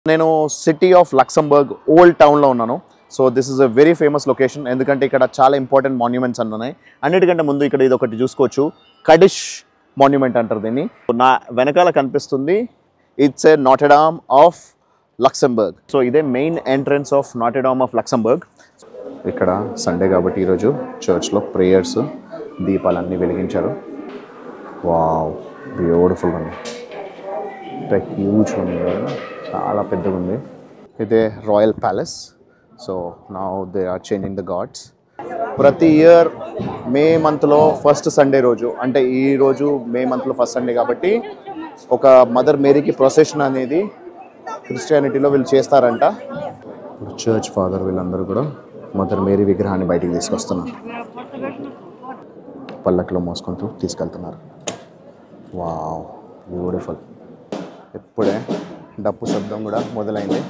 నేను city of Luxembourg old టౌన్లో ఉన్నాను so this is a very famous location ఎందుకంటే ఇక్కడ చాలా ఇంపార్టెంట్ మాన్యుమెంట్స్ అన్నీ ఉన్నాయి అన్నిటికంటే ముందు ఇక్కడ ఇది ఒకటి చూసుకోవచ్చు కడిష్ మాన్యుమెంట్ అంటారు దీన్ని నా వెనకాల కనిపిస్తుంది it's a Notre Dame of Luxembourg so ఇదే main entrance of Notre Dame of Luxembourg ఇక్కడ సండే కాబట్టి ఈరోజు చర్చ్లో ప్రేయర్స్ దీపాలన్నీ వెలిగించారు వావ్ బ్యూటిఫుల్ ఉంది అంటే హ్యూజ్ ఉంది కదా చాలా పెద్దగా ఉంది ఇదే రాయల్ ప్యాలెస్ సో నా they are changing the guards ప్రతి ఇయర్ మే మంత్లో ఫస్ట్ సండే రోజు అంటే ఈ రోజు మే మంత్లో ఫస్ట్ సండే కాబట్టి ఒక మదర్ మేరీకి ప్రొసెషన్ అనేది క్రిస్టియానిటీలో వీళ్ళు చేస్తారంట చర్చ్ ఫాదర్ వీళ్ళందరూ కూడా మదర్ మేరీ విగ్రహాన్ని బయటికి తీసుకొస్తున్నారు పల్లకిలో మోసుకుంటూ తీసుకెళ్తున్నారు వావ్ బ్యూటిఫుల్ ఇప్పుడే డప్పు శబ్దం కూడా మొదలైంది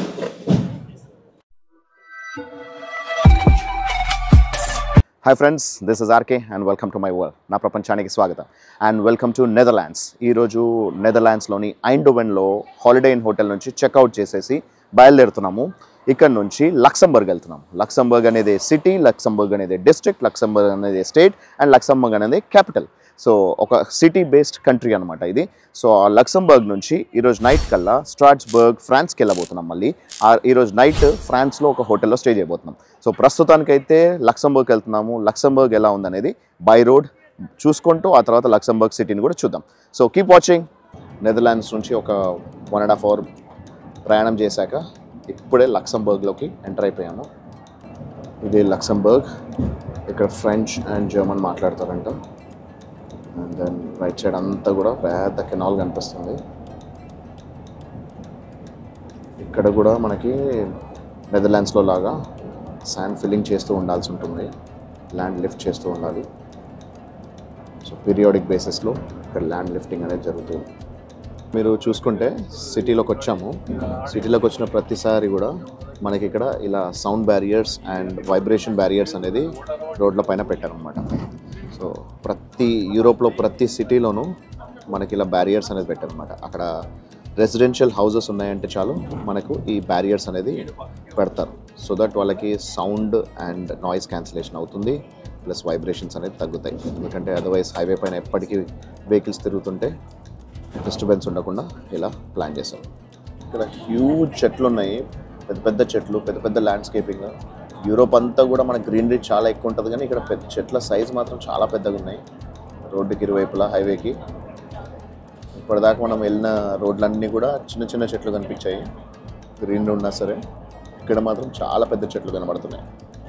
hi friends this is RK and welcome to my world నా ప్రపంచానికి స్వాగతం అండ్ వెల్కమ్ టు నెదర్లాండ్స్ ఈరోజు నెదర్లాండ్స్లోని ఐండోవెన్లో హాలిడే ఇన్ హోటల్ నుంచి చెక్అవుట్ చేసేసి బయలుదేరుతున్నాము ఇక్కడ నుంచి లక్సంబర్గ్ వెళ్తున్నాం లక్సంబర్గ్ అనేది సిటీ లక్సంబర్గ్ అనేది డిస్ట్రిక్ట్ లక్సంబర్గ్ అనేది స్టేట్ అండ్ లక్సంబర్గ్ అనేది క్యాపిటల్ సో ఒక సిటీ బేస్డ్ కంట్రీ అనమాట ఇది సో ఆ లక్సంబర్గ్ నుంచి ఈరోజు నైట్ కల్లా స్ట్రాట్స్బర్గ్ ఫ్రాన్స్కి వెళ్ళబోతున్నాం మళ్ళీ ఆ ఈరోజు నైట్ ఫ్రాన్స్లో ఒక హోటల్లో స్టే చేయబోతున్నాం సో ప్రస్తుతానికైతే లక్సంబర్గ్ వెళ్తున్నాము లక్సంబర్గ్ ఎలా ఉందనేది బై రోడ్ చూసుకుంటూ ఆ తర్వాత లక్సంబర్గ్ సిటీని కూడా చూద్దాం సో కీప్ వాచింగ్ నెదర్లాండ్స్ నుంచి ఒక వన్ అండ్ హాఫ్ అవర్ ప్రయాణం చేశాక ఇప్పుడే లక్సంబర్గ్లోకి ఎంటర్ అయిపోయాము ఇది లక్సంబర్గ్ ఇక్కడ ఫ్రెంచ్ అండ్ జర్మన్ మాట్లాడతారంట అండ్ దెన్ రైట్ సైడ్ అంతా కూడా పెద్ద కెనాల్ కనిపిస్తుంది ఇక్కడ కూడా మనకి నెదర్లాండ్స్లో లాగా శాండ్ ఫిల్లింగ్ చేస్తూ ఉండాల్సి ఉంటుంది ల్యాండ్ లిఫ్ట్ చేస్తూ ఉండాలి సో పీరియాడిక్ బేసిస్లో ఇక్కడ ల్యాండ్ లిఫ్టింగ్ అనేది జరుగుతుంది మీరు చూసుకుంటే సిటీలోకి వచ్చాము సిటీలోకి వచ్చిన ప్రతిసారి కూడా మనకి ఇక్కడ ఇలా sound barriers and vibration barriers అనేది రోడ్ల పైన పెట్టారనమాట సో ప్రతి యూరోప్లో ప్రతి సిటీలోనూ మనకి ఇలా బ్యారియర్స్ అనేది పెట్టారనమాట అక్కడ రెసిడెన్షియల్ హౌసెస్ ఉన్నాయంటే చాలు మనకు ఈ బ్యారియర్స్ అనేది పెడతారు సో దట్ వాళ్ళకి సౌండ్ అండ్ నాయిస్ క్యాన్సిలేషన్ అవుతుంది ప్లస్ వైబ్రేషన్స్ అనేది తగ్గుతాయి ఎందుకంటే అదర్వైజ్ హైవే పైన ఎప్పటికీ వెహికల్స్ తిరుగుతుంటే డిస్టర్బెన్స్ ఉండకుండా ఇలా ప్లాన్ చేశారు ఇక్కడ హ్యూజ్ చెట్లు ఉన్నాయి పెద్ద పెద్ద చెట్లు పెద్ద పెద్ద ల్యాండ్స్కేపింగ్ యూరోప్ అంతా కూడా మన గ్రీనరీ చాలా ఎక్కువ ఉంటుంది కానీ ఇక్కడ పెద్ద చెట్ల సైజ్ మాత్రం చాలా పెద్దగా ఉన్నాయి రోడ్డుకి ఇరువైపులా హైవేకి ఇప్పటిదాకా మనం వెళ్ళిన రోడ్లన్నీ కూడా చిన్న చిన్న చెట్లు కనిపించాయి గ్రీనరీ ఉన్నా సరే ఇక్కడ మాత్రం చాలా పెద్ద చెట్లు కనబడుతున్నాయి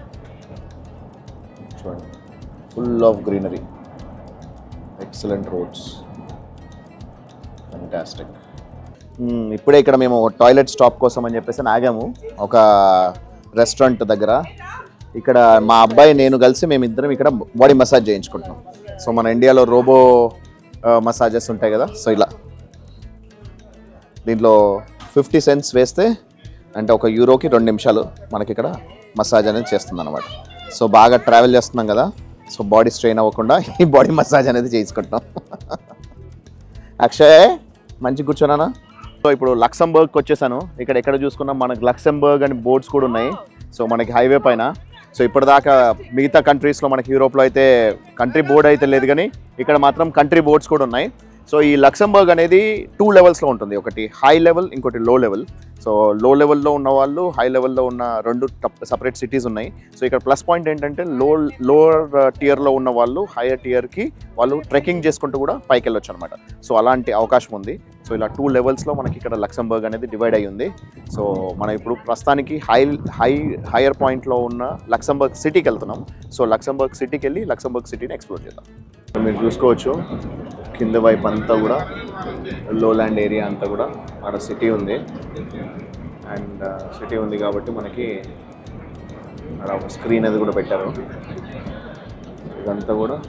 చూడండి full of greenery excellent roads fantastic ఇప్పుడే ఇక్కడ మేము టాయిలెట్ స్టాప్ కోసం అని చెప్పేసి ఆగాము ఒక రెస్టారెంట్ దగ్గర ఇక్కడ మా అబ్బాయి నేను కలిసి మేము ఇద్దరం ఇక్కడ బాడీ మసాజ్ చేయించుకుంటున్నాం సో మన ఇండియాలో రోబో మసాజెస్ ఉంటాయి కదా సో ఇలా దీంట్లో ఫిఫ్టీ సెంట్స్ వేస్తే అంటే ఒక యూరోకి రెండు నిమిషాలు మనకి ఇక్కడ మసాజ్ అనేది చేస్తుంది అనమాట సో బాగా ట్రావెల్ చేస్తున్నాం కదా సో బాడీ స్ట్రెయిన్ అవ్వకుండా ఈ బాడీ మసాజ్ అనేది చేయించుకుంటున్నాం అక్షయ్ మంచి కూర్చోనా సో ఇప్పుడు లక్సంబర్గ్కి వచ్చేసాను ఇక్కడ ఎక్కడ చూసుకున్నా మనకు లక్సంబర్గ్ అని బోర్డ్స్ కూడా ఉన్నాయి సో మనకి హైవే పైన సో ఇప్పటిదాకా మిగతా కంట్రీస్లో మనకి యూరోప్లో అయితే కంట్రీ బోర్డ్ అయితే లేదు కానీ ఇక్కడ మాత్రం కంట్రీ బోర్డ్స్ కూడా ఉన్నాయి సో ఈ లక్సంబర్గ్ అనేది టూ లెవెల్స్లో ఉంటుంది ఒకటి హై లెవెల్ ఇంకోటి లో లెవెల్ సో లో లెవెల్లో ఉన్న వాళ్ళు హై లెవెల్లో ఉన్న రెండు సపరేట్ సిటీస్ ఉన్నాయి సో ఇక్కడ ప్లస్ పాయింట్ ఏంటంటే లో లోవర్ టియర్లో ఉన్న వాళ్ళు హైయర్ టియర్కి వాళ్ళు ట్రెక్కింగ్ చేసుకుంటూ కూడా పైకి వెళ్ళొచ్చు అనమాట సో అలాంటి అవకాశం ఉంది సో ఇలా టూ లెవెల్స్లో మనకి ఇక్కడ లక్సంబర్గ్ అనేది డివైడ్ అయ్యి ఉంది సో మనం ఇప్పుడు ప్రస్తుతానికి హై హై హైయర్ పాయింట్లో ఉన్న లక్సంబర్గ్ సిటీకి వెళ్తున్నాం సో లక్సంబర్గ్ సిటీకి వెళ్ళి లక్సంబర్గ్ సిటీని ఎక్స్ప్లోర్ చేద్దాం మీరు చూసుకోవచ్చు కింద వైపు అంతా కూడా లోలాండ్ ఏరియా అంతా కూడా ఆడ సిటీ ఉంది అండ్ సిటీ ఉంది కాబట్టి మనకి ఆడ ఒక స్క్రీన్ అది కూడా పెట్టారు ఇదంతా కూడా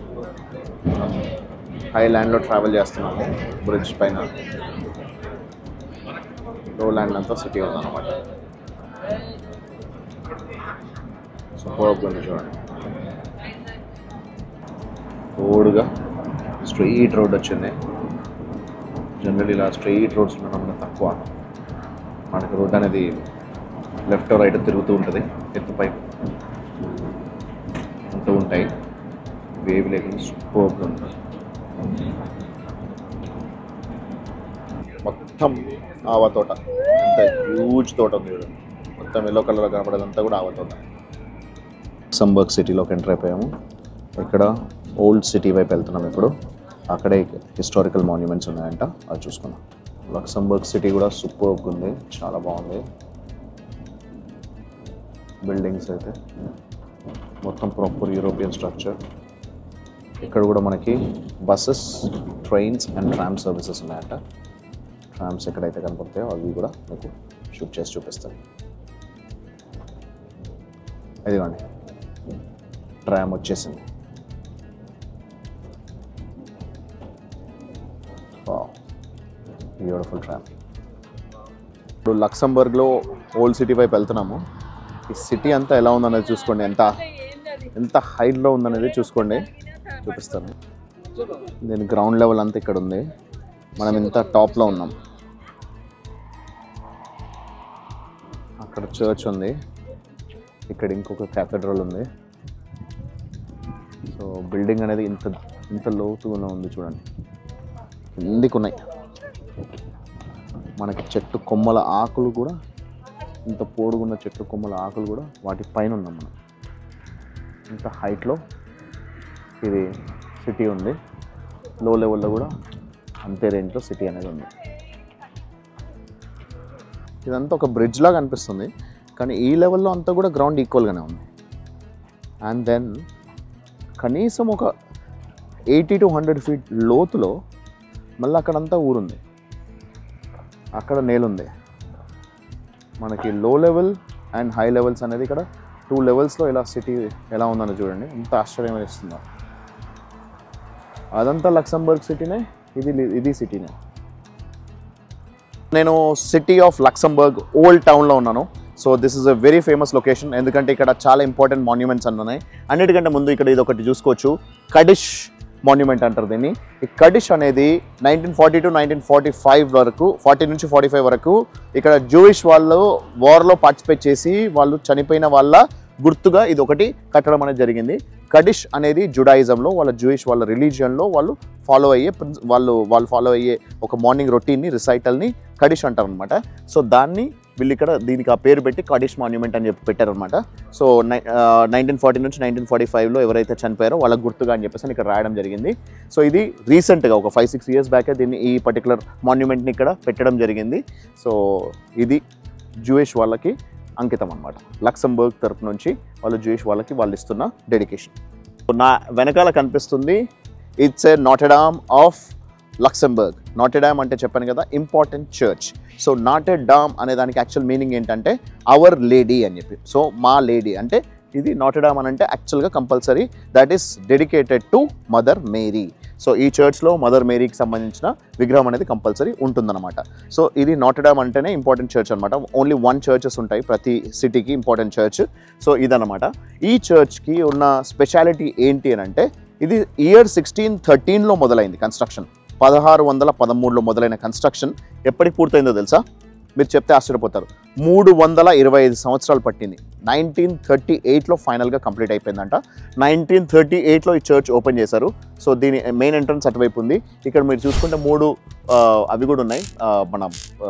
హై ల్యాండ్లో ట్రావెల్ చేస్తున్నాము బ్రిడ్జ్ పైన లో ల్యాండ్ అంతా సిటీ ఉందన్నమాట సూపర్ ఉంది చూడండి రోడ్గా స్ట్రెయిట్ రోడ్ వచ్చింది జనరల్ ఇలా స్ట్రెయిట్ రోడ్స్ ఉండడం తక్కువ మనకి రోడ్ అనేది లెఫ్ట్ రైట్ తిరుగుతూ ఉంటుంది ఎత్తుపై ఉంటూ ఉంటాయి వేవ్ లేకుండా సూపర్గా ఉంటుంది మొత్తం ఆవ తోట అంత హ్యూజ్ తోట ఉంది చూడండి మొత్తం ఎల్లో కలర్ కనపడేదంతా కూడా ఆవ తోట సంబర్గ్ సిటీలోకి ఎంటర్ అయిపోయాము ఇక్కడ ఓల్డ్ సిటీ వైపు వెళ్తున్నాం ఇప్పుడు అక్కడే హిస్టారికల్ మాన్యుమెంట్స్ ఉన్నాయంట అది చూసుకున్నాం లక్సంబర్గ్ సిటీ కూడా సూపర్గా ఉంది చాలా బాగుంది బిల్డింగ్స్ అయితే మొత్తం ప్రాపర్ యూరోపియన్ స్ట్రక్చర్ ఇక్కడ కూడా మనకి buses trains and tram services ఉన్నాయంట ట్రామ్స్ ఎక్కడైతే కనపడతాయో అవి కూడా మీకు షూట్ చేసి చూపిస్తాను ఇదిగోండి ట్రామ్ వచ్చేసింది బ్యూటిఫుల్ ట్రామ్ ఇప్పుడు లక్సంబర్గ్లో ఓల్డ్ సిటీ వైపు వెళ్తున్నాము ఈ సిటీ అంతా ఎలా ఉందనేది చూసుకోండి ఎంత ఎంత హైట్లో ఉందనేది చూసుకోండి చూపిస్తాను దీని గ్రౌండ్ లెవెల్ అంతా ఇక్కడ ఉంది మనం ఇంత టాప్లో ఉన్నాం అక్కడ చర్చ్ ఉంది ఇక్కడ ఇంకొక క్యాథడ్రల్ ఉంది సో బిల్డింగ్ అనేది ఇంత ఇంత లోతుగా ఉంది చూడండి కిందికి ఉన్నాయి మనకి చెట్టు కొమ్మల ఆకులు కూడా ఇంత పోడుగున్న చెట్టు కొమ్మల ఆకులు కూడా వాటి పైన ఉన్నాం మనం ఇంత హైట్లో ఇది సిటీ ఉంది లో లెవెల్లో కూడా అంతే రేంజ్లో సిటీ అనేది ఉంది ఇదంతా ఒక బ్రిడ్జ్ లాగా అనిపిస్తుంది కానీ ఈ లెవెల్లో అంతా కూడా గ్రౌండ్ ఈక్వల్గానే ఉంది అండ్ దెన్ కనీసం ఒక ఎయిటీ టు హండ్రెడ్ ఫీట్ లోతులో మళ్ళీ అక్కడంతా ఊరుంది అక్కడ నేలుంది మనకి లో లెవెల్ అండ్ హై లెవెల్స్ అనేది ఇక్కడ టూ లెవెల్స్లో ఇలా సిటీ ఎలా ఉందని చూడండి ఎంత ఆశ్చర్యం వేస్తుందో అదంతా లక్సంబర్గ్ సిటీనే ఇది ఇది సిటీనే నేను సిటీ ఆఫ్ లక్సంబర్గ్ ఓల్డ్ టౌన్లో ఉన్నాను so this is a very famous location ఎందుకంటే ఇక్కడ చాలా ఇంపార్టెంట్ మాన్యుమెంట్స్ ఉన్నాయి అన్నిటికంటే ముందు ఇక్కడ ఇది ఒకటి చూసుకోవచ్చు కడిష్ మాన్యుమెంట్ అంటారు దీన్ని ఈ కడిష్ అనేది nineteen forty to nineteen forty five వరకు ఫార్టీ నుంచి ఫార్టీ ఫైవ్ వరకు ఇక్కడ జూయిష్ వాళ్ళు వార్లో పార్టిసిపేట్ చేసి వాళ్ళు చనిపోయిన వాళ్ళ గుర్తుగా ఇది ఒకటి కట్టడం అనేది జరిగింది కడిష్ అనేది జుడాయిజంలో వాళ్ళ జూయిష్ వాళ్ళ రిలీజియన్లో వాళ్ళు ఫాలో అయ్యే ప్రిన్స్- వాళ్ళు వాళ్ళు ఫాలో అయ్యే ఒక మార్నింగ్ రొటీన్ని రిసైటల్ని కడిష్ అంటారు అనమాట సో దాన్ని వీళ్ళు ఇక్కడ దీనికి ఆ పేరు పెట్టి కడిష్ మాన్యుమెంట్ అని చెప్పి పెట్టారనమాట సో నైన్టీన్ ఫార్టీ నుంచి నైన్టీన్ ఫార్టీ ఫైవ్లో ఎవరైతే చనిపోయారో వాళ్ళకి గుర్తుగా అని చెప్పేసి అని ఇక్కడ రాయడం జరిగింది సో ఇది రీసెంట్గా ఒక ఫైవ్ సిక్స్ ఇయర్స్ బ్యాకే దీన్ని ఈ పర్టికులర్ మాన్యుమెంట్ని ఇక్కడ పెట్టడం జరిగింది సో ఇది జూయిష్ వాళ్ళకి అంకితం అనమాట లక్సంబర్గ్ తరపు నుంచి వాళ్ళు జూయిష్ వాళ్ళకి వాళ్ళు ఇస్తున్న డెడికేషన్ నా వెనకాల కనిపిస్తుంది it's a Notre Dame of Luxembourg Notre Dame అంటే చెప్పాను కదా important church so Notre Dame అనే దానికి యాక్చువల్ మీనింగ్ ఏంటంటే అవర్ లేడీ అని చెప్పి సో మా లేడీ అంటే ఇది నాటెడామ్ అని అంటే యాక్చువల్గా compulsory that is dedicated to mother Mary so ఈ చర్చ్లో మదర్ మేరీకి సంబంధించిన విగ్రహం అనేది కంపల్సరీ ఉంటుందన్నమాట సో ఇది నాటడామ్ అంటేనే ఇంపార్టెంట్ చర్చ్ అనమాట ఓన్లీ వన్ చర్చెస్ ఉంటాయి ప్రతి సిటీకి ఇంపార్టెంట్ చర్చ్ సో ఇదన్నమాట ఈ చర్చ్కి ఉన్న స్పెషాలిటీ ఏంటి అని అంటే ఇది ఇయర్ సిక్స్టీన్ థర్టీన్లో మొదలైంది కన్స్ట్రక్షన్ పదహారు వందల పదమూడులో మొదలైన కన్స్ట్రక్షన్ ఎప్పటికి పూర్తయిందో తెలుసా మీరు చెప్తే ఆశ్చర్యపోతారు మూడు వందల ఇరవై ఐదు సంవత్సరాలు పట్టింది నైన్టీన్ థర్టీ ఎయిట్లో ఫైనల్గా కంప్లీట్ అయిపోయిందంట నైన్టీన్ థర్టీ ఎయిట్లో ఈ చర్చ్ ఓపెన్ చేశారు సో దీని మెయిన్ ఎంట్రన్స్ అటువైపు ఉంది ఇక్కడ మీరు చూసుకుంటే మూడు ఆ, అవి కూడా ఉన్నాయి ఆ, మన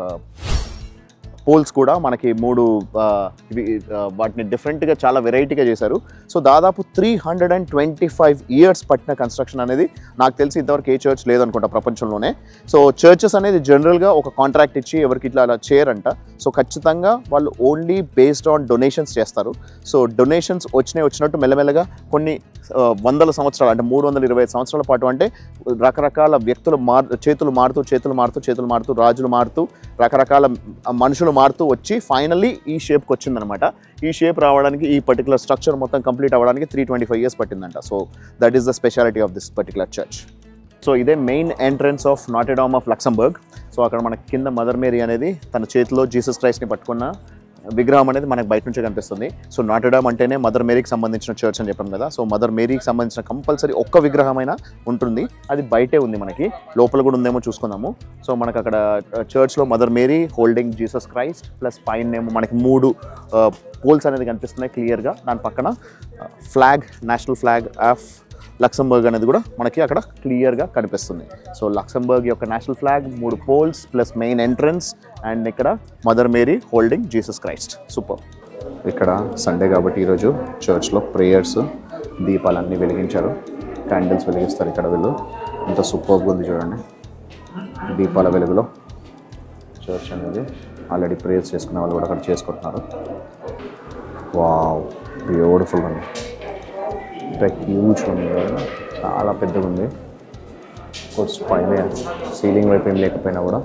పోల్స్ కూడా మనకి మూడు ఆ, ఇవి ఆ, వాటిని డిఫరెంట్గా చాలా వెరైటీగా చేశారు సో దాదాపు three hundred and twenty five years పట్టిన కన్స్ట్రక్షన్ అనేది నాకు తెలిసి ఇంతవరకు ఏ చర్చ్ లేదనుకుంటా ప్రపంచంలోనే సో చర్చెస్ అనేది జనరల్గా ఒక కాంట్రాక్ట్ ఇచ్చి ఎవరికి ఇట్లా అలా చేయరంట సో ఖచ్చితంగా వాళ్ళు ఓన్లీ బేస్డ్ ఆన్ డొనేషన్స్ చేస్తారు సో డొనేషన్స్ వచ్చినాయి వచ్చినట్టు మెల్లమెల్లగా కొన్ని ఆ, వందల సంవత్సరాలు అంటే మూడు వందల ఇరవై ఐదు సంవత్సరాల పాటు అంటే రకరకాల వ్యక్తులు మార్ చేతులు మారుతూ చేతులు మారుతూ చేతులు మారుతూ రాజులు మారుతూ రకరకాల మనుషులు మారుతూ వచ్చి ఫైనల్లీ ఈ షేప్కి వచ్చిందనమాట ఈ షేప్ రావడానికి ఈ పర్టికులర్ స్ట్రక్చర్ మొత్తం కంప్లీట్ అవ్వడానికి త్రీ ట్వంటీ ఫైవ్ ఇయర్స్ పట్టిందంట so that is the speciality of this particular church so ఇదే main entrance of Notre Dame of Luxembourg so అక్కడ మనకి కింద మదర్ మేరీ అనేది తన చేతిలో జీసస్ క్రైస్ట్ని పట్టుకున్న విగ్రహం అనేది మనకు బయట నుంచే కనిపిస్తుంది సో నాటడామ్ అంటేనే మదర్ మేరీకి సంబంధించిన చర్చ్ అని చెప్పాం కదా సో మదర్ మేరీకి సంబంధించిన కంపల్సరీ ఒక్క విగ్రహమైనా ఉంటుంది అది బయటే ఉంది మనకి లోపల కూడా ఉందేమో చూసుకుందాము సో మనకు అక్కడ చర్చ్లో mother Mary holding Jesus Christ plus పైన ఏమో మనకి మూడు పోల్స్ అనేది కనిపిస్తున్నాయి క్లియర్గా దాని పక్కన flag national flag of Luxembourg అనేది కూడా మనకి అక్కడ క్లియర్గా కనిపిస్తుంది సో లక్సంబర్గ్ యొక్క నేషనల్ ఫ్లాగ్ మూడు poles plus main entrance and ఇక్కడ mother Mary holding Jesus Christ super ఇక్కడ సండే కాబట్టి ఈరోజు చర్చ్లో ప్రేయర్స్ దీపాలన్నీ వెలిగించారు క్యాండిల్స్ వెలిగిస్తారు ఇక్కడ వీళ్ళు ఇంత సూపర్గా ఉంది చూడండి దీపాల వెలుగులో చర్చ్ అనేది ఆల్రెడీ ప్రేయర్స్ చేసుకునే వాళ్ళు కూడా అక్కడ చేసుకుంటున్నారు వావ్ బ్యూటిఫుల్ ఉంది ఇంత హ్యూజ్ ఉంది కదా చాలా పెద్దగా ఉంది కోర్స్ పైన సీలింగ్ వైపు ఏం లేకపోయినా కూడా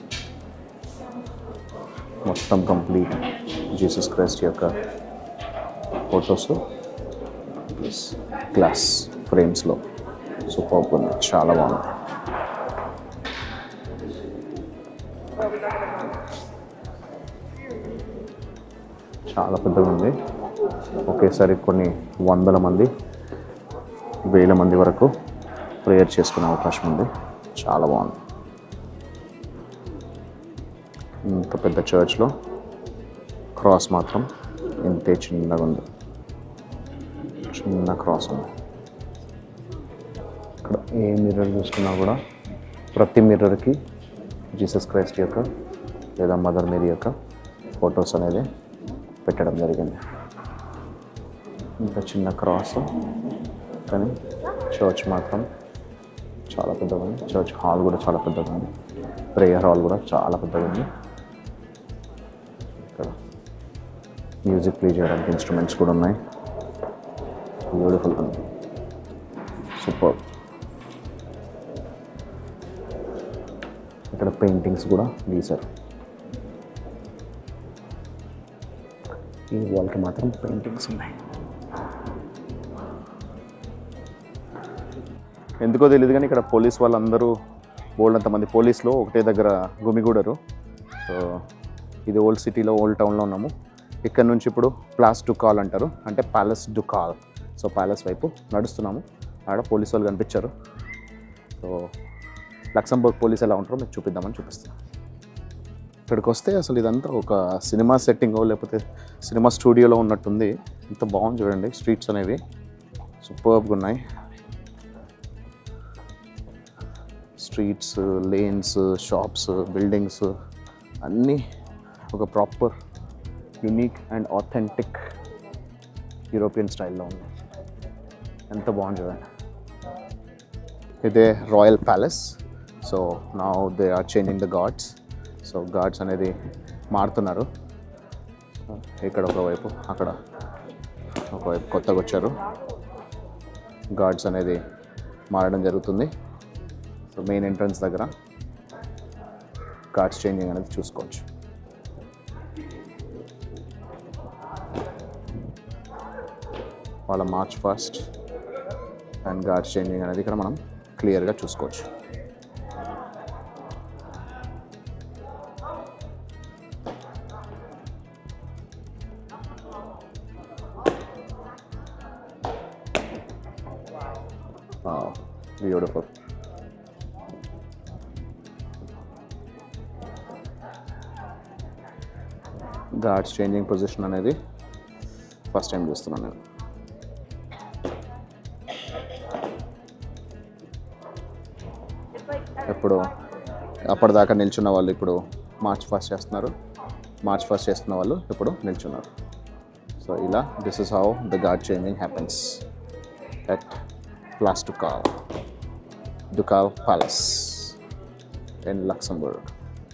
మొత్తం కంప్లీట్ జీసస్ క్రైస్ట్ యొక్క ఫొటోస్ ప్లస్ గ్లాస్ ఫ్రేమ్స్లో సూపర్ ఉంది చాలా బాగుంది చాలా పెద్దగా ఉంది ఒకేసారి కొన్ని వందల మంది వేల మంది వరకు ప్రేయర్ చేసుకునే అవకాశం ఉంది చాలా బాగుంది ఇంత పెద్ద చర్చ్లో క్రాస్ మాత్రం ఇంతే చిన్నగా ఉంది చిన్న క్రాస్ ఉంది ఇక్కడ ఏ మిర్రర్ చూసుకున్నా కూడా ప్రతి మిర్రర్కి జీసస్ క్రైస్ట్ యొక్క లేదా మదర్ మేరీ యొక్క ఫొటోస్ అనేది పెట్టడం జరిగింది ఇంత చిన్న క్రాస్ కానీ చర్చ్ మాత్రం చాలా పెద్దగా ఉంది చర్చ్ హాల్ కూడా చాలా పెద్దగా ఉంది ప్రేయర్ హాల్ కూడా చాలా పెద్దగా ఉంది ఇక్కడ మ్యూజిక్ ప్లే చేయడానికి ఇన్స్ట్రుమెంట్స్ కూడా ఉన్నాయి బ్యూటిఫుల్ ఉంది సూపర్ ఇక్కడ పెయింటింగ్స్ కూడా గీశారు ఈ వాల్కి మాత్రం పెయింటింగ్స్ ఉన్నాయి ఎందుకో తెలియదు కానీ ఇక్కడ పోలీస్ వాళ్ళందరూ బోల్డ్ అంతమంది పోలీసులు ఒకటే దగ్గర గుమిగూడరు సో ఇది ఓల్డ్ సిటీలో ఓల్డ్ టౌన్లో ఉన్నాము ఇక్కడ నుంచి ఇప్పుడు ప్లాస్ డుకాల్ అంటారు అంటే ప్యాలెస్ డుకాల్ సో ప్యాలెస్ వైపు నడుస్తున్నాము ఆడ పోలీసు వాళ్ళు కనిపించారు సో లక్సంబర్గ్ పోలీస్ ఎలా ఉంటారో మీకు చూపిద్దామని చూపిస్తాను ఇక్కడికి వస్తే అసలు ఇదంతా ఒక సినిమా సెట్టింగ్ లేకపోతే సినిమా స్టూడియోలో ఉన్నట్టుంది ఇంత బాగుంది చూడండి స్ట్రీట్స్ అనేవి సూపర్గా ఉన్నాయి స్ట్రీట్స్ లేన్స్ షాప్స్ బిల్డింగ్స్ అన్నీ ఒక proper unique and authentic European స్టైల్లో ఉంది ఎంత బాగుంది చూడండి ఇదే రాయల్ ప్యాలెస్ సో నా they are changing the guards so guards అనేది మారుతున్నారు ఇక్కడ ఒకవైపు అక్కడ ఒకవైపు కొత్తగా వచ్చారు గాడ్స్ అనేది మారడం జరుగుతుంది సో మెయిన్ ఎంట్రన్స్ దగ్గర గాడ్స్ చేంజింగ్ అనేది చూసుకోవచ్చు వాళ్ళ march first and guards changing అనేది ఇక్కడ మనం క్లియర్గా చూసుకోవచ్చు బ్యూటిఫుల్ గాడ్స్ చేంజింగ్ పొజిషన్ అనేది ఫస్ట్ టైం చూస్తున్నాను నేను ఇప్పుడు అప్పటిదాకా నిల్చున్న వాళ్ళు ఇప్పుడు మార్చ్ ఫస్ట్ చేస్తున్నారు మార్చ్ ఫస్ట్ చేస్తున్న వాళ్ళు ఇప్పుడు నిల్చున్నారు సో ఇలా this is how the guard changing happens at Place Ducale Ducale palace in Luxembourg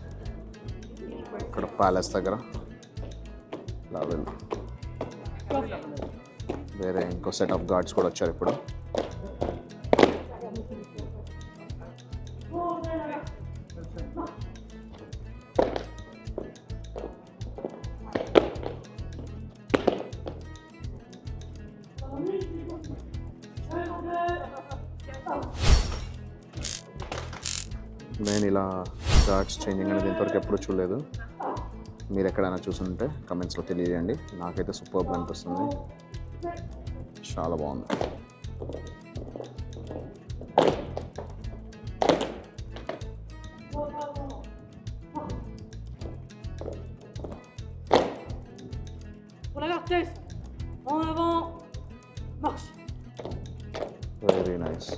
ఇక్కడ ప్యాలెస్ దగ్గర ఇలా వెళ్ళు వేరే ఇంకో సెట్ ఆఫ్ గార్డ్స్ కూడా వచ్చారు ఇప్పుడు నేను ఇలా గార్డ్స్ చేంజింగ్ అనేది ఇంతవరకు ఎప్పుడు చూడలేదు మీరు ఎక్కడైనా చూసుంటే కమెంట్స్లో తెలియజేయండి నాకైతే సూపర్గా అనిపిస్తుంది చాలా బాగుంది Pour la Cortez, en avant, marche. Very nice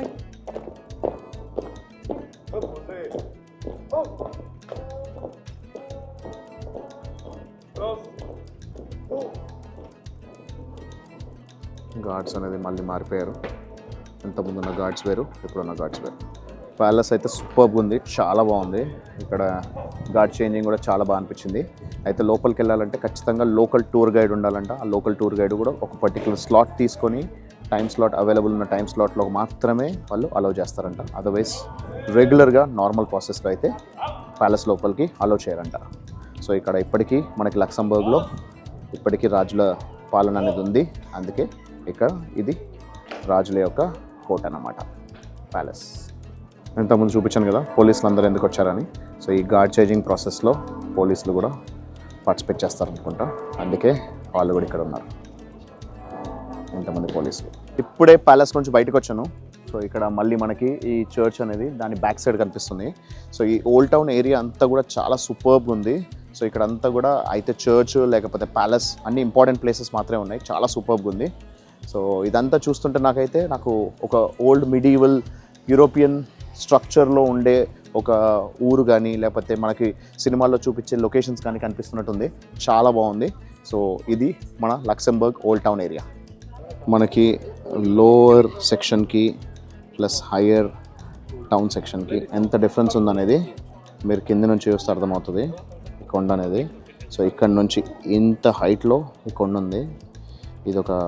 guards అనేది మళ్ళీ మారిపోయారు ఇంతకుముందు ఉన్న గార్డ్స్ వేరు ఇప్పుడున్న గార్డ్స్ వేరు ప్యాలెస్ అయితే సూపర్గా ఉంది చాలా బాగుంది ఇక్కడ గార్డ్ చేంజింగ్ కూడా చాలా బాగా అనిపించింది అయితే లోపలికి వెళ్ళాలంటే ఖచ్చితంగా లోకల్ టూర్ గైడ్ ఉండాలంట ఆ లోకల్ టూర్ గైడ్ కూడా ఒక పర్టికులర్ స్లాట్ తీసుకొని టైం స్లాట్ అవైలబుల్ ఉన్న టైం స్లాట్లో మాత్రమే వాళ్ళు అలౌ చేస్తారంట అదర్వైజ్ రెగ్యులర్గా నార్మల్ ప్రాసెస్లో అయితే ప్యాలెస్ లోపలికి అలౌ చేయరంట సో ఇక్కడ ఇప్పటికీ మనకి లక్సంబర్గ్లో ఇప్పటికీ రాజుల పాలన అనేది ఉంది అందుకే ఇక్కడ ఇది రాజుల యొక్క కోట అన్నమాట ప్యాలెస్ ఇంతకుముందు చూపించాను కదా పోలీసులు అందరూ ఎందుకు వచ్చారని సో ఈ గార్డ్ చేంజింగ్ ప్రాసెస్లో పోలీసులు కూడా పార్టిసిపేట్ చేస్తారనుకుంటా అందుకే వాళ్ళు కూడా ఇక్కడ ఉన్నారు ఎంతమంది పోలీసులు ఇప్పుడే ప్యాలెస్ నుంచి బయటకు వచ్చాను సో ఇక్కడ మళ్ళీ మనకి ఈ చర్చ్ అనేది దాని బ్యాక్ సైడ్ కనిపిస్తుంది సో ఈ ఓల్డ్ టౌన్ ఏరియా అంతా కూడా చాలా సూపర్బ్ ఉంది సో ఇక్కడ అంతా కూడా అయితే చర్చ్ లేకపోతే ప్యాలెస్ అన్ని ఇంపార్టెంట్ ప్లేసెస్ మాత్రమే ఉన్నాయి చాలా సూపర్బ్ ఉంది సో ఇదంతా చూస్తుంటే నాకైతే నాకు ఒక ఓల్డ్ మిడీవల్ యూరోపియన్ స్ట్రక్చర్లో ఉండే ఒక ఊరు కానీ లేకపోతే మనకి సినిమాల్లో చూపించే లొకేషన్స్ కానీ కనిపిస్తున్నట్టుంది చాలా బాగుంది సో ఇది మన లక్సెంబర్గ్ ఓల్డ్ టౌన్ ఏరియా మనకి లోవర్ సెక్షన్కి ప్లస్ హయ్యర్ టౌన్ సెక్షన్కి ఎంత డిఫరెన్స్ ఉందనేది మీరు కింద నుంచి చూస్తే అర్థమవుతుంది ఈ కొండ అనేది సో ఇక్కడ నుంచి ఇంత హైట్లో ఈ కొండ ఉంది ఇది ఒక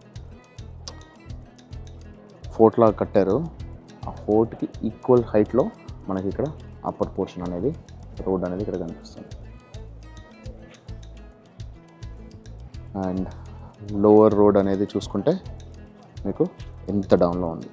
ఫోర్ట్ లాగా కట్టారు ఆ ఫోర్ట్కి ఈక్వల్ హైట్లో మనకి ఇక్కడ అప్పర్ పోర్షన్ అనేది రోడ్ అనేది ఇక్కడ కనిపిస్తుంది అండ్ లోవర్ రోడ్ అనేది చూసుకుంటే మీకు ఎంత డౌన్లో ఉంది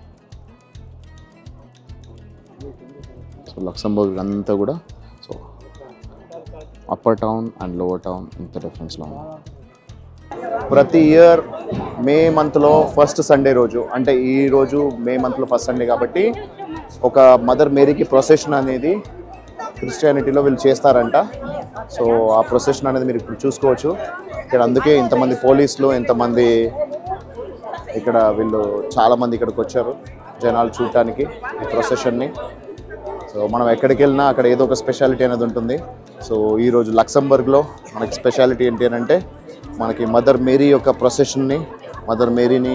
సో లక్సంబర్గ్ అంతా కూడా so upper town and lower town ఇంత డిఫరెన్స్లో ఉంది ప్రతి ఇయర్ మే మంత్లో ఫస్ట్ సండే రోజు అంటే ఈ రోజు మే మంత్లో ఫస్ట్ సండే కాబట్టి ఒక మదర్ మేరీకి ప్రొసెషన్ అనేది క్రిస్టియానిటీలో వీళ్ళు చేస్తారంట సో ఆ ప్రొసెషన్ అనేది మీరు ఇప్పుడు చూసుకోవచ్చు ఇక్కడ అందుకే ఇంతమంది పోలీసులు ఇంతమంది ఇక్కడ వీళ్ళు చాలామంది ఇక్కడికి వచ్చారు జనాలు చూడటానికి ఈ ప్రొసెషన్ని సో మనం ఎక్కడికి వెళ్ళినా అక్కడ ఏదో ఒక స్పెషాలిటీ అనేది ఉంటుంది సో ఈరోజు లక్సంబర్గ్లో మనకి స్పెషాలిటీ ఏంటి అని అంటే మనకి మదర్ మేరీ యొక్క ప్రొసెషన్ని మదర్ మేరీని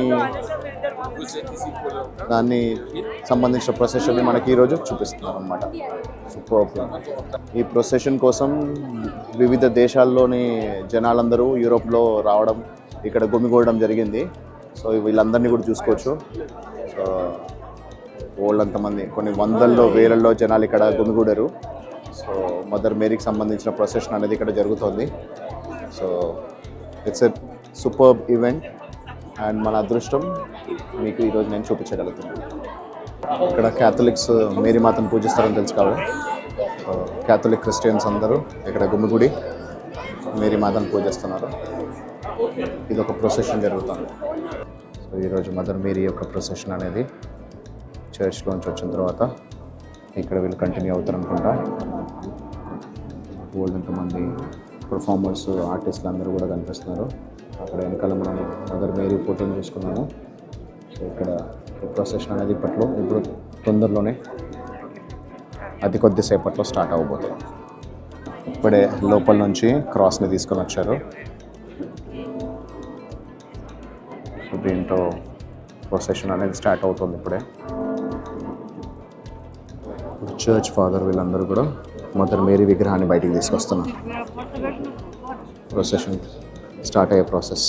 దాన్ని సంబంధించిన ప్రొసెషన్ని మనకి ఈరోజు చూపిస్తున్నారు అనమాట సూపర్ ఈ ప్రొసెషన్ కోసం వివిధ దేశాల్లోని జనాలందరూ యూరోప్లో రావడం ఇక్కడ గుమిగూడడం జరిగింది సో వీళ్ళందరినీ కూడా చూసుకోవచ్చు సో ఓళ్ళంతమంది కొన్ని వందల్లో వేలల్లో జనాలు ఇక్కడ గుమిగూడారు సో మదర్ మేరీకి సంబంధించిన ప్రొసెషన్ అనేది ఇక్కడ జరుగుతోంది so it's a super event and మన అదృష్టం మీకు ఈరోజు నేను చూపించగలుగుతున్నాను ఇక్కడ క్యాథలిక్స్ మేరీ మాతను పూజిస్తారని తెలుసు కాబట్టి క్యాథలిక్ క్రిస్టియన్స్ అందరూ ఇక్కడ గుమ్మిగుడి మేరీ మాతను పూజిస్తున్నారు ఇది ఒక ప్రొసెషన్ జరుగుతుంది సో ఈరోజు మదర్ మేరీ యొక్క ప్రొసెషన్ అనేది చర్చ్లోంచి వచ్చిన తర్వాత ఇక్కడ వీళ్ళు కంటిన్యూ అవుతారు అనుకుంటా ఓల్డ్ ఎంతమంది పర్ఫార్మర్స్ ఆర్టిస్టులు అందరూ కూడా కనిపిస్తున్నారు అక్కడ వెనకాల మనం మదర్ మేరీ ఫోటోని చూసుకున్నాము సో ఇక్కడ ఈ ప్రొసెషన్ అనేది ఇప్పట్లో ఇప్పుడు తొందరలోనే అతి కొద్దిసేపట్లో స్టార్ట్ అవ్వబోతుంది ఇప్పుడే లోపల నుంచి క్రాస్ని తీసుకొని వచ్చారు సో దీంతో ప్రొసెషన్ అనేది స్టార్ట్ అవుతుంది ఇప్పుడే చర్చ్ ఫాదర్ వీళ్ళందరూ కూడా మదర్ మేరీ విగ్రహాన్ని బయటికి తీసుకొస్తున్నారు ప్రొసెషన్ స్టార్ట్ అయ్యే ప్రాసెస్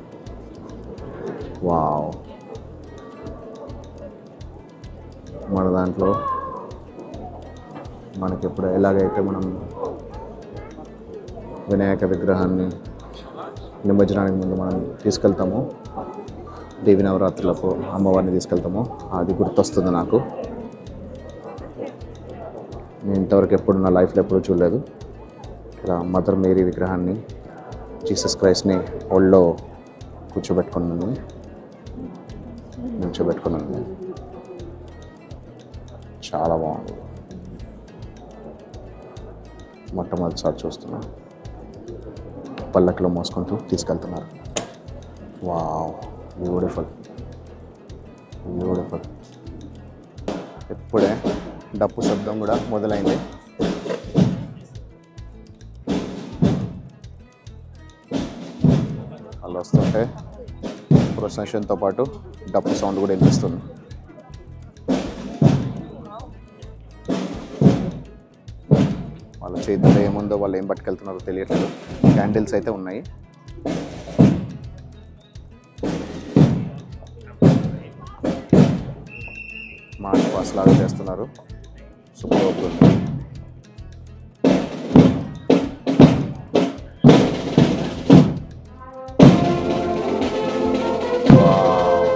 వావ్ మన దాంట్లో మనకి ఇప్పుడు ఎలాగైతే మనం వినాయక విగ్రహాన్ని నిమజ్జనానికి ముందు మనం తీసుకెళ్తాము దేవి నవరాత్రులకు అమ్మవారిని తీసుకెళ్తాము అది గుర్తొస్తుంది నాకు నేను ఇంతవరకు ఎప్పుడు నా లైఫ్లో ఎప్పుడూ చూడలేదు ఇక్కడ మదర్ మేరీ విగ్రహాన్ని జీసస్ క్రైస్ట్ని ఒళ్ళో కూర్చోబెట్టుకున్నది నిల్చోబెట్టుకున్నది చాలా బాగుంది మొట్టమొదటిసారి చూస్తున్నా పల్లకిలో మోసుకుంటూ తీసుకెళ్తున్నారు వావ్ బ్యూటిఫుల్ బ్యూటిఫుల్ ఇప్పుడే డప్పు శబ్దం కూడా మొదలైంది వాళ్ళు వస్తుంటే ప్రొసెషన్తో పాటు డప్పు సౌండ్ కూడా వినిపిస్తుంది వాళ్ళ చేతిలో ఏముందో వాళ్ళు ఏం పట్టుకెళ్తున్నారో తెలియట్లేదు క్యాండిల్స్ అయితే ఉన్నాయి మార్చ్ పాస్ లాగా చేస్తున్నారు సూపర్ ఉంది Wow.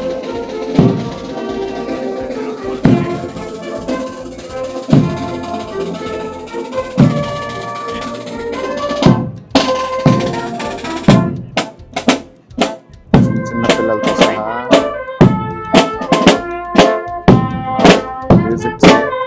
చిన్న పిల్లలతో సహా మ్యూజిక్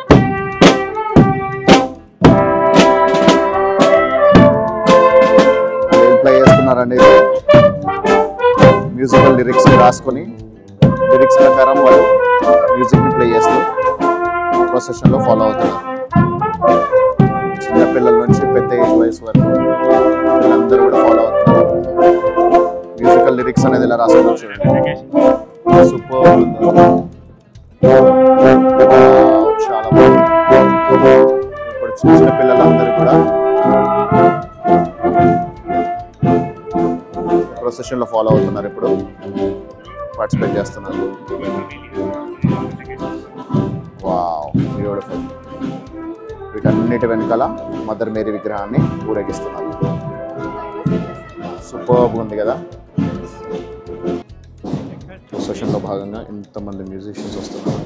ఏం ప్లే చేస్తున్నారండి మ్యూజికల్ లిరిక్స్ రాసుకొని లిరిక్స్ ప్రకారం వాళ్ళు మ్యూజిక్ని ప్లే చేస్తూ ప్రొసెషన్లో ఫాలో అవుతున్నారు చిన్న పిల్లల నుంచి పెద్ద ఏజ్ వయసు వరకు వీళ్ళందరూ కూడా ఫాలో అవుతున్నారు మ్యూజికల్ లిరిక్స్ అనేది ఇలా రాసుకున్నారు చూడండి సూపర్ చాలా బాగుంది ఇప్పుడు చిన్న చిన్న పిల్లలందరూ కూడా ప్రొసెషన్ లో ఫాలో అవుతున్నారు ఇప్పుడు పార్టిసిపేట్ చేస్తున్నారు వావ్ బ్యూటిఫుల్ వీటన్నిటి వెనకాల మదర్ మేరీ విగ్రహాన్ని ఊరేగిస్తున్నారు సూపర్ ఉంది కదా ప్రొసెషన్లో భాగంగా ఎంతమంది మ్యూజిషియన్స్ వస్తున్నారు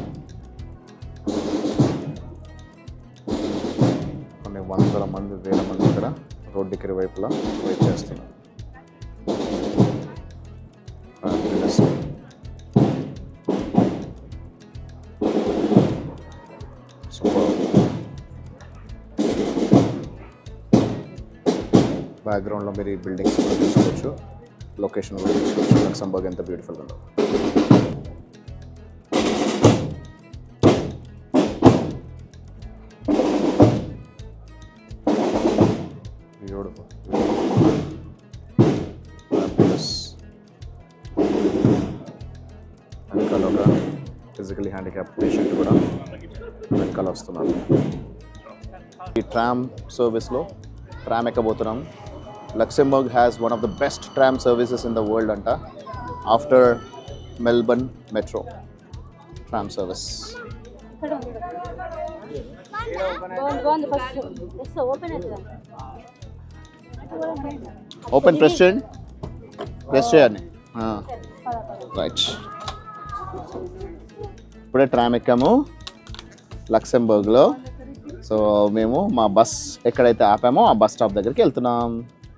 కొన్ని వందల మంది వేల మంది ఇక్కడ రోడ్డుకి ఇరువైపులా వెయిట్ చేస్తున్నారు Ah, goodness. Super. బ్యాక్గ్రౌండ్లో మీరు ఈ బిల్డింగ్స్ కూడా చూసుకోవచ్చు లొకేషన్ కూడా చూసుకోవచ్చు లక్సంబర్గ్ ఎంత బ్యూటిఫుల్ ఉందో బ్యూటిఫుల్ వెనకాల ఒక ఫిజికలీ హ్యాండిక్యాప్ పేషెంట్ కూడా వెనకాల వస్తున్నారు ఈ ట్రామ్ సర్వీస్లో ట్రామ్ ఎక్కబోతున్నాం Luxembourg has one of the best tram services in the world అంట after Melbourne metro tram service బాగుంది బాగుంది ఫస్ట్ ఎస్ ఓపెన్ అవుతుంది ఓపెన్ ప్రెస్ చేయండి ప్రెస్ చేయండి రైట్ ఇప్పుడే ట్రామ్ ఎక్కాము లక్సెంబర్గ్లో సో మేము మా బస్ ఎక్కడైతే ఆపామో ఆ బస్ స్టాప్ దగ్గరికి వెళ్తున్నాం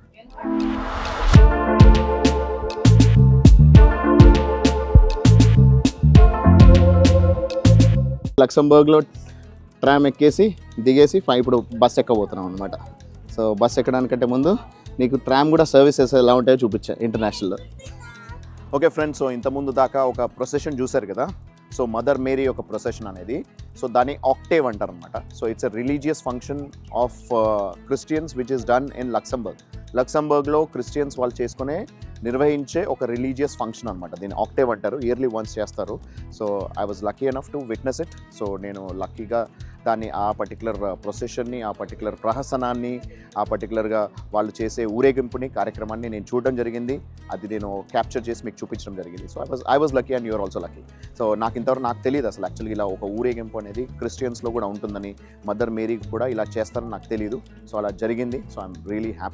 లక్సంబర్గ్లో ట్రామ్ ఎక్కేసి దిగేసి ఫై ఇప్పుడు బస్ ఎక్కబోతున్నాం అనమాట సో బస్ ఎక్కడానికంటే ముందు నీకు ట్రామ్ కూడా సర్వీసెస్ ఎలా ఉంటాయో చూపించా ఇంటర్నేషనల్లో ఓకే ఫ్రెండ్స్ సో ఇంతకుముందు దాకా ఒక ప్రొసెషన్ చూశారు కదా సో మదర్ మేరీ ఒక ప్రొసెషన్ అనేది సో దాన్ని ఆక్టేవ్ అంటారు అనమాట so it's a religious function of Christians which is done in Luxembourg లక్సంబర్గ్లో క్రిస్టియన్స్ వాళ్ళు చేసుకునే నిర్వహించే ఒక రిలీజియస్ ఫంక్షన్ అనమాట దీన్ని ఆక్టేవ్ అంటారు ఇయర్లీ వన్స్ చేస్తారు so I was lucky enough to witness it so నేను లక్కీగా దాన్ని ఆ పర్టికులర్ ప్రొసెషన్ని ఆ పర్టికులర్ ప్రహసనాన్ని ఆ పర్టికులర్గా వాళ్ళు చేసే ఊరేగింపుని కార్యక్రమాన్ని నేను చూడడం జరిగింది అది నేను క్యాప్చర్ చేసి మీకు చూపించడం జరిగింది so I was I was lucky and you're also lucky so నాకు ఇంతవరకు నాకు తెలియదు అసలు యాక్చువల్గా ఇలా ఒక ఊరేగింపు అనేది క్రిస్టియన్స్లో కూడా ఉంటుందని మదర్ మేరీ కూడా ఇలా చేస్తారని నాకు తెలియదు సో అలా జరిగింది so I'm really happy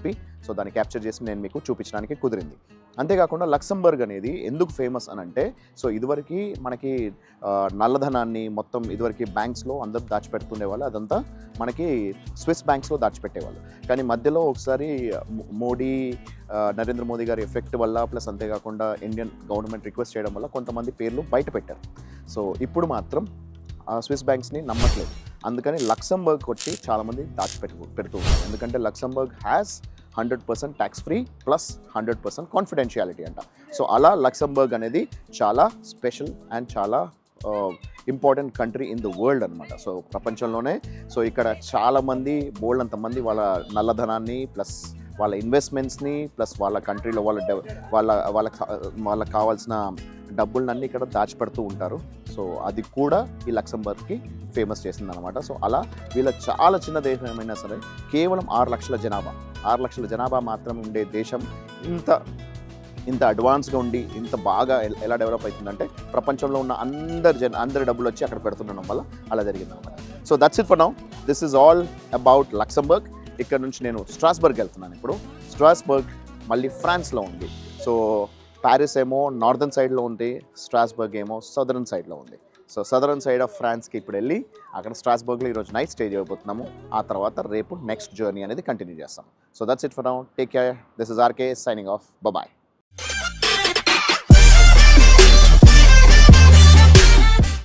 so దాన్ని క్యాప్చర్ చేసి నేను మీకు చూపించడానికి కుదిరింది అంతేకాకుండా లక్సంబర్గ్ అనేది ఎందుకు ఫేమస్ అని అంటే సో ఇదివరకు మనకి ఆ, నల్లధనాన్ని మొత్తం ఇదివరకు బ్యాంక్స్లో అందరూ దాచిపెడుతుండే వాళ్ళు అదంతా మనకి స్విస్ బ్యాంక్స్లో దాచిపెట్టేవాళ్ళు కానీ మధ్యలో ఒకసారి మో- మోడీ ఆ, నరేంద్ర మోదీ గారి ఎఫెక్ట్ వల్ల ప్లస్ అంతేకాకుండా ఇండియన్ గవర్నమెంట్ రిక్వెస్ట్ చేయడం వల్ల కొంతమంది పేర్లు బయట పెట్టారు సో ఇప్పుడు మాత్రం ఆ స్విస్ బ్యాంక్స్ని నమ్మట్లేదు అందుకని లక్సంబర్గ్ కొట్టి చాలామంది దాచిపెట్టు పెడుతూ ఉంటారు ఎందుకంటే Luxembourg has hundred percent tax free plus hundred percent confidentiality అంట సో అలా లక్సంబర్గ్ అనేది చాలా స్పెషల్ అండ్ చాలా important country in the world అనమాట సో ప్రపంచంలోనే సో ఇక్కడ చాలామంది బోల్డ్ అంతమంది వాళ్ళ నల్లధనాన్ని ప్లస్ వాళ్ళ ఇన్వెస్ట్మెంట్స్ని ప్లస్ వాళ్ళ కంట్రీలో వాళ్ళ డెవ వాళ్ళ వాళ్ళ వాళ్ళకి కావాల్సిన డబ్బులన్నీ ఇక్కడ దాచిపెడుతూ ఉంటారు సో అది కూడా ఈ లక్సంబర్గ్కి ఫేమస్ చేసింది అనమాట సో అలా వీళ్ళ చాలా చిన్న దేశం ఏమైనా సరే కేవలం ఆరు లక్షల జనాభా ఆరు లక్షల జనాభా మాత్రం ఉండే దేశం ఇంత ఇంత అడ్వాన్స్గా ఉండి ఇంత బాగా ఎల్- ఎలా డెవలప్ అవుతుందంటే ప్రపంచంలో ఉన్న అందరి జన అందరి డబ్బులు వచ్చి అక్కడ పెడుతుండడం వల్ల అలా జరిగింది అనమాట so that's it for now this is all about Luxembourg ఇక్కడ నుంచి నేను స్ట్రాస్బర్గ్ వెళ్తున్నాను ఇప్పుడు స్ట్రాస్బర్గ్ మళ్ళీ ఫ్రాన్స్లో ఉంది సో ప్యారిస్ ఏమో నార్దర్న్ సైడ్లో ఉంది స్ట్రాస్బర్గ్ ఏమో సదరన్ సైడ్లో ఉంది సో సదరన్ సైడ్ ఆఫ్ ఫ్రాన్స్కి ఇప్పుడు వెళ్ళి అక్కడ స్ట్రాస్బర్గ్లో ఈరోజు నైట్ స్టే చేయబోతున్నాము ఆ తర్వాత రేపు నెక్స్ట్ జర్నీ అనేది కంటిన్యూ చేస్తాం so that's it for now take care this is RK signing off bye